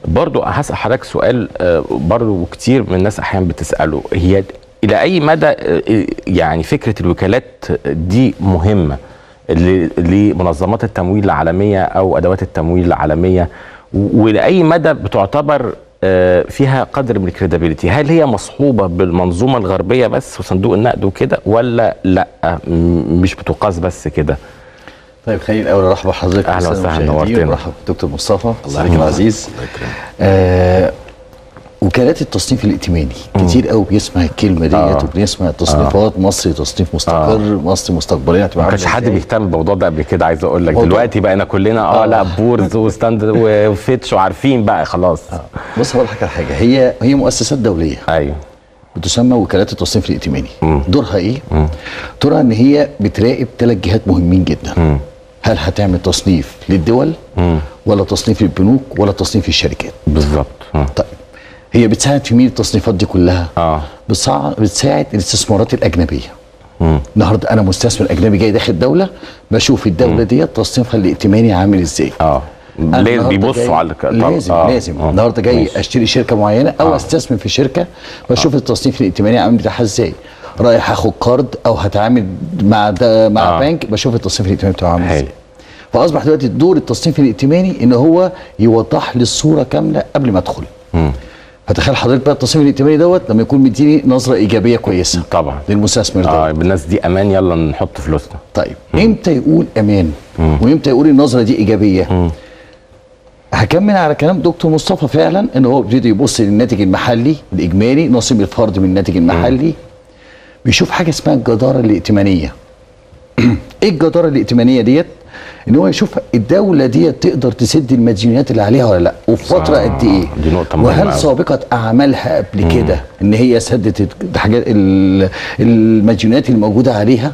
برضو هسأل حضرتك سؤال آه، برضو كتير من الناس احيانا بتسأله هي الى اي مدى آه، يعني فكرة الوكالات دي مهمة ل- لمنظمات التمويل العالمية او ادوات التمويل العالمية و- ولاي مدى بتعتبر آه، فيها قدر من الكريديبيليتي هل هي مصحوبة بالمنظومة الغربية بس وصندوق النقد وكده ولا لا م- مش بتقاس بس كده طيب خليني الاول ارحب بحضرتك أهلا بالسادة وسهلا، المشاهدين، نورتنا. وارحب بالدكتور مصطفى صديقي يكرمك. العزيز الله يكرمك. آه وكالات التصنيف الائتماني كتير قوي بيسمع الكلمه ديت آه. وبنسمع تصنيفات مصر تصنيف مستقر مصر مستقبليا هتبقى ما عاملة كانش حد إزاي. بيهتم بالموضوع ده قبل كده عايز اقول لك موضوع- دلوقتي بقينا كلنا اه آه. لا بورز وستاند وفيتش وعارفين بقى خلاص بص هقول لك على حاجه هي هي مؤسسات دوليه ايوه بتسمى وكالات التصنيف الائتماني دورها ايه؟ دورها ان هي بتراقب ثلاث جهات مهمين جدا هل هتعمل تصنيف للدول ولا تصنيف للبنوك ولا تصنيف للشركات بالظبط آه. طيب هي بتساعد في مين التصنيفات دي كلها؟ اه بتساعد, بتساعد الاستثمارات الاجنبيه النهارده انا مستثمر اجنبي جاي داخل دوله بشوف الدوله ديت تصنيفها الائتماني عامل ازاي اه أنا ليه النهاردة بيبصوا جاي- على الك- طب- لازم آه. لازم آه. النهارده جاي ماشي. اشتري شركه معينه او آه. استثمر في شركه بشوف التصنيف الائتماني عامل بتاعها ازاي رايح اخد كارد او هتعامل مع ده مع آه. آه. بنك بشوف التصنيف الائتماني بتاعه عامل حلو. ازاي فاصبح دلوقتي دور التصنيف الائتماني ان هو يوضح لي الصوره كامله قبل ما ادخل فتخيل حضرتك بقى التصميم الائتماني دوت لما يكون مديني نظره ايجابيه كويسه طبعا للمستثمر ده اه الناس دي امان يلا نحط فلوسنا طيب امتى يقول امان وامتى يقول النظره دي ايجابيه هكمل على كلام دكتور مصطفى فعلا ان هو بيبتدي يبص للناتج المحلي الاجمالي نصيب الفرد من الناتج المحلي بيشوف حاجه اسمها الجداره الائتمانيه ايه الجداره الائتمانيه ديت ان هو يشوف الدوله ديت تقدر تسد المديونيات اللي عليها ولا لا وفي فتره آه، قد ايه دي نقطة مهمة وهل أوي. سابقه اعمالها قبل كده ان هي سدت الحاجات ال- المديونيات الموجوده عليها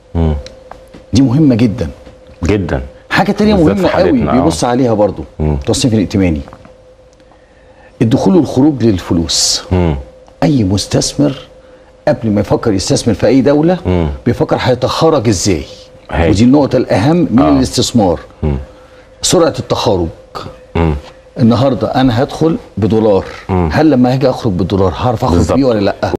دي مهمه جدا جدا حاجه تانية بالذات مهمه في قوي حالتنا، آه. بيبص عليها برضو التصنيف الائتماني الدخول والخروج للفلوس اي مستثمر قبل ما يفكر يستثمر في اي دوله بيفكر هيتخرج ازاي هاي. ودي النقطه الاهم من آه. الاستثمار سرعه التخارج النهارده انا هدخل بدولار هل لما هاجي اخرج بالدولار هعرف اخرج بالظبط. بيه ولا لا